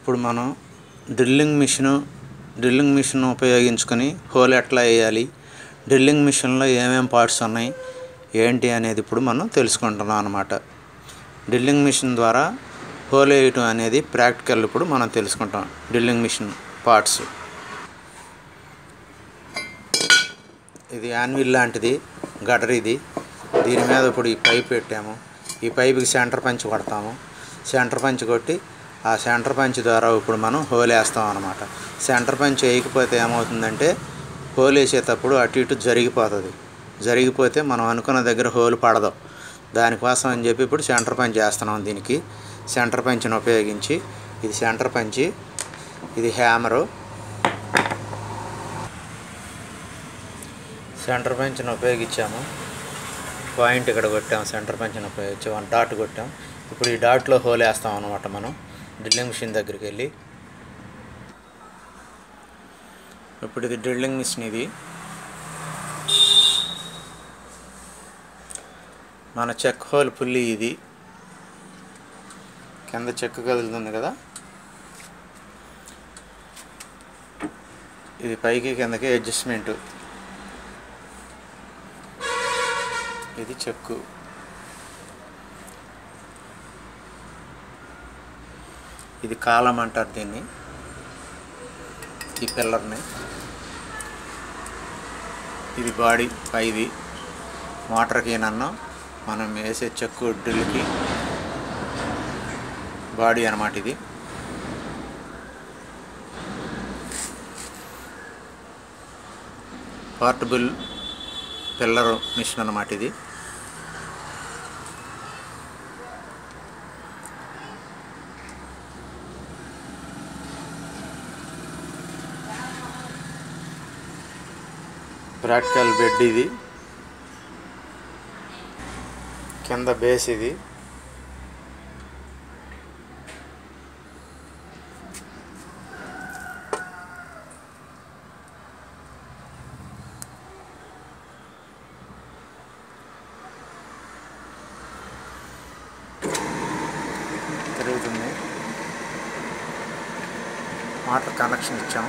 ఇప్పుడు మనం drilling machine drilling machine ఉపయోగించుకొని హోల్ ఎట్లా వేయాలి డ్రిల్లింగ్ మిషన్లో ఏమేం పార్ట్స్ ఉన్నాయి ఏంటి అనేది ఇప్పుడు మనం తెలుసుకుంటున్నాం అనమాట డ్రిల్లింగ్ మిషన్ ద్వారా హోల్ వేయటం అనేది ప్రాక్టికల్ ఇప్పుడు మనం తెలుసుకుంటాం డ్రిల్లింగ్ మిషన్ పార్ట్స్ ఇది యాన్విల్ లాంటిది గటర్ ఇది దీని మీద ఇప్పుడు ఈ పైప్ పెట్టాము ఈ పైపుకి సెంటర్ పంచ్ కొడతాము సెంటర్ పంచ్ కొట్టి ఆ సెంటర్ పంచ్ ద్వారా ఇప్పుడు మనం హోల్ వేస్తాం అనమాట సెంటర్ పంచ్ వేయకపోతే ఏమవుతుందంటే హోల్ వేసేటప్పుడు అటు ఇటు జరిగిపోతుంది జరిగిపోతే మనం అనుకున్న దగ్గర హోల్ పడదు దానికోసం అని చెప్పి ఇప్పుడు సెంటర్ పంచ్ వేస్తున్నాం దీనికి సెంటర్ పంచ్ని ఉపయోగించి ఇది సెంటర్ పంచి ఇది హ్యామరు సెంటర్ పంచ్ని ఉపయోగించాము పాయింట్ ఇక్కడ కొట్టాము సెంటర్ పంచ్ని ఉపయోగించి వన్ డాట్ కొట్టాం ఇప్పుడు ఈ డాట్లో హోల్ వేస్తాం అనమాట మనం డ్రిల్లింగ్ మిషన్ దగ్గరికి వెళ్ళి ఇప్పుడు ఇది డ్రిల్లింగ్ మిషన్ ఇది మన చెక్ హోల్ పుల్లి ఇది కింద చెక్ కదులుతుంది కదా ఇది పైకి కిందకి అడ్జస్ట్మెంట్ ఇది చెక్కు ఇది కాలం అంటారు దీన్ని ఈ పిల్లర్ని ఇది బాడీ పైది మోటార్కి నన్ను మనం వేసే చెక్కు డ్రిల్కి బాడీ అన్నమాట ఇది పోర్టబుల్ పిల్లర్ మిషన్ అన్నమాట ఇది ప్రాక్టికల్ బెడ్ ఇది కింద బేస్ ఇది తిరుగుతుంది మోటార్ కనెక్షన్ ఇచ్చాం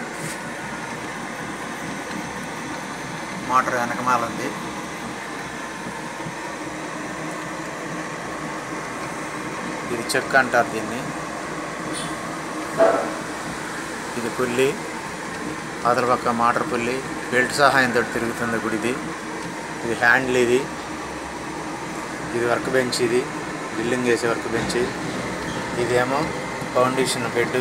మోటార్ వెనకమాల ఉంది ఇది చెక్ అంటారు దీన్ని ఇది పుల్లి అవతల పక్క మోటార్ పుల్లి బెల్ట్ సహాయంతో తిరుగుతుంది గుడిది ఇది హ్యాండిల్ ఇది ఇది వర్క్ బెంచ్ ఇది బిల్డింగ్ వేసే వర్క్ బెంచ్ ఇదేమో ఫౌండేషన్ బెడ్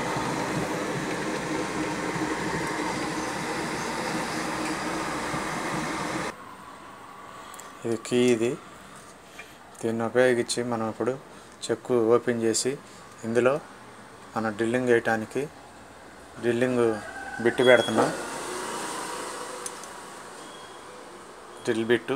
ఇది కీ ఇది దీన్ని ఉపయోగించి మనం ఇప్పుడు చెక్కు ఓపెన్ చేసి ఇందులో మన డ్రిల్లింగ్ వేయటానికి డ్రిల్లింగ్ బిట్టు పెడుతున్నాం డ్రిల్ బిట్టు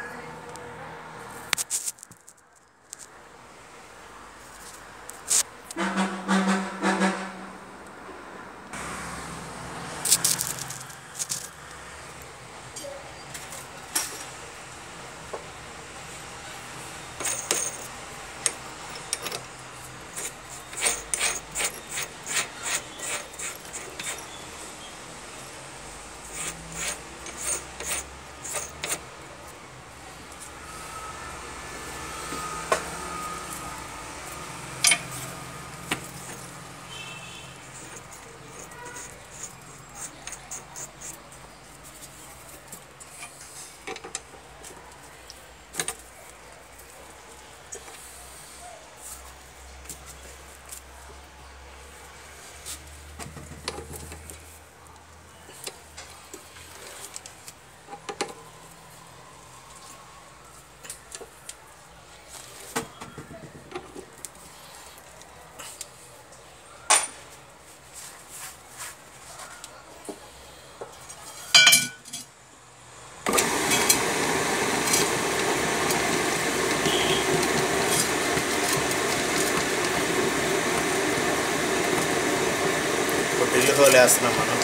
ఇప్పుడు డ్రిల్ హోల్ వేస్తున్నాం మనం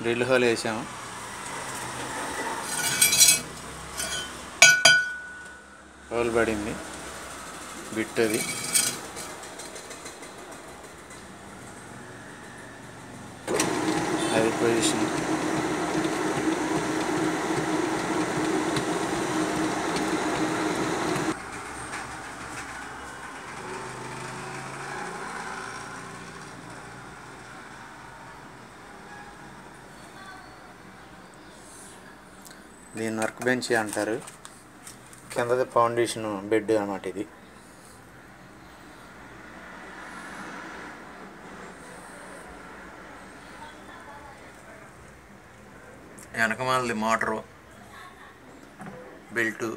డ్రిల్ హోల్ వేసాము హోల్ పడింది బిట్ అది అది పొజిషన్ దీన్ని వర్క్ బెంచ్ అంటారు కిందది ఫౌండేషన్ బెడ్ అన్నమాట ఇది వెనకమాలది మోటరు బెల్టు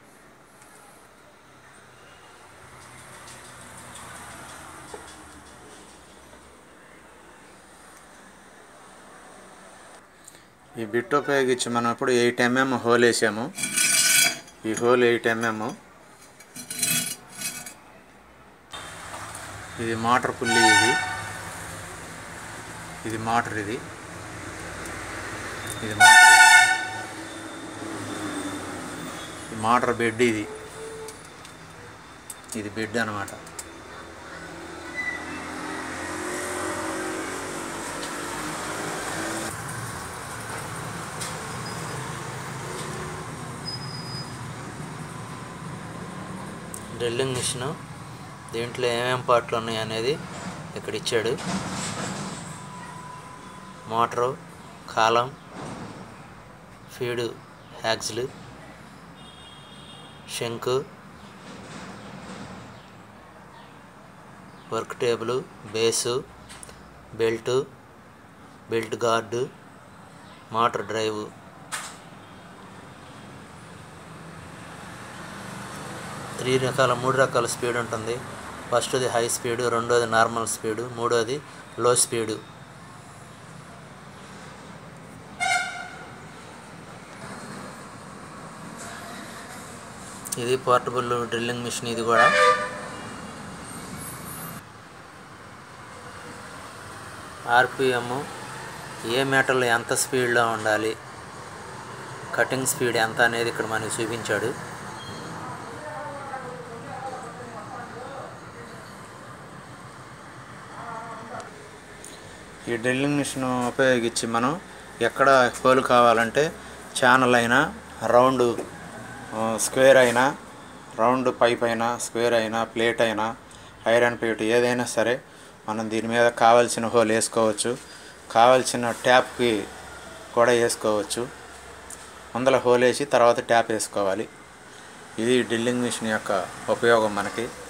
ఈ బిట్ ఉపయోగించి మనం ఇప్పుడు ఎయిట్ ఎంఎం హోల్ వేసాము ఈ హోల్ ఎయిట్ ఎంఎం ఇది మోటార్ పుల్లి ఇది ఇది మోటార్ ఇది ఇది మోటార్ ఇది. ఈ మోటార్ బెడ్ ఇది ఇది బెడ్ అనమాట డ్రిల్లింగ్ మిషన్ దీంట్లో ఏమేం పార్ట్లు ఉన్నాయి అనేది ఇక్కడ ఇచ్చాడు మోటరు కాలం ఫీడు హ్యాక్స్లు శంకు work table base belt belt guard motor drive three రకాల మూడు రకాల స్పీడ్ ఉంటుంది ఫస్ట్ది హై స్పీడ్ రెండోది నార్మల్ స్పీడ్ మూడోది లో స్పీడు ఇది పోర్టబుల్ డ్రిల్లింగ్ మిషన్ ఇది కూడా ఆర్పిఎం ఏ మెటల్ ఎంత స్పీడ్లో ఉండాలి కటింగ్ స్పీడ్ ఎంత అనేది ఇక్కడ మనకి చూపించాడు ఈ డ్రిల్లింగ్ మిషన్ ఉపయోగించి మనం ఎక్కడ హోల్ కావాలంటే ఛానల్ అయినా రౌండ్ ఆ, స్క్వేర్ అయినా రౌండ్ పైప్ అయినా స్క్వేర్ అయినా ప్లేట్ అయినా ఐరన్ ప్లేట్ ఏదైనా సరే మనం దీని మీద కావాల్సిన హోల్ వేసుకోవచ్చు కావాల్సిన ట్యాప్కి కూడా వేసుకోవచ్చు ముందర హోల్ వేసి తర్వాత ట్యాప్ వేసుకోవాలి ఇది డ్రిల్లింగ్ మిషన్ యొక్క ఉపయోగం మనకి